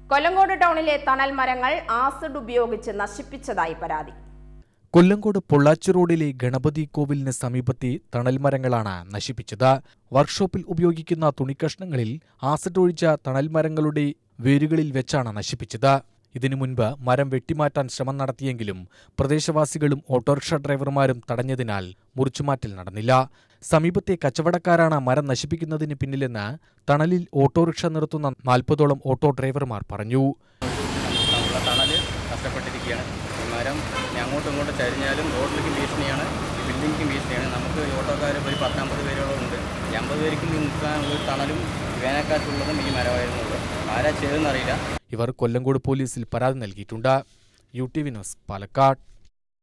കൊല്ലങ്കോട് ടൗണിലെ തണൽ മരങ്ങൾ ആസിഡ് ഉപയോഗിച്ച് നശിപ്പിച്ചതായി പരാതി കൊല്ലങ്കോട് പൊള്ളാച്ചി റോഡിലെ ഗണപതി കോവിലിന് സമീപത്തെ തണൽമരങ്ങളാണ് നശിപ്പിച്ചത് വർക്ക്ഷോപ്പിൽ ഉപയോഗിക്കുന്ന തുണിക്കഷ്ണങ്ങളിൽ ആസിഡ് ഒഴിച്ച തണൽമരങ്ങളുടെ വേരുകളിൽ വെച്ചാണ് നശിപ്പിച്ചത് ഇതിനു മുൻപ് മരം വെട്ടിമാറ്റാൻ ശ്രമം നടത്തിയെങ്കിലും പ്രദേശവാസികളും ഓട്ടോറിക്ഷ ഡ്രൈവർമാരും തടഞ്ഞതിനാൽ മുറിച്ചുമാറ്റൽ നടന്നില്ല സമീപത്തെ കച്ചവടക്കാരാണ് മരം നശിപ്പിക്കുന്നതിന് പിന്നിലെന്ന് തണലിൽ ഓട്ടോറിക്ഷ നിർത്തുന്ന നാൽപ്പതോളം ഓട്ടോ ഡ്രൈവർമാർ പറഞ്ഞു നമ്മളെ തണൽ നഷ്ടപ്പെട്ടിരിക്കുകയാണ് ഈ മരം ഇനി അങ്ങോട്ടും ഇങ്ങോട്ടും ചരിഞ്ഞാലും റോഡിലേക്ക് ഭീഷണിയാണ് ഈ ബിൽഡിങ്ങിക്കും ഭീഷണിയാണ് നമുക്ക് ഈ ഓട്ടോക്കാർ ഒരു പത്തമ്പത് പേരോളം ഉണ്ട് ഈ അമ്പത് പേർക്കും നിൽക്കാനുള്ള ഒരു തണലും വേനൽക്കാലത്തുള്ളതും ഈ മരമായിരുന്നുള്ളൂ ആരാ ചെയ്തെന്നറിയില്ല ഇവർ കൊല്ലങ്കോട് പോലീസിൽ പരാതി നൽകിയിട്ടുണ്ട് U T V news Palakkad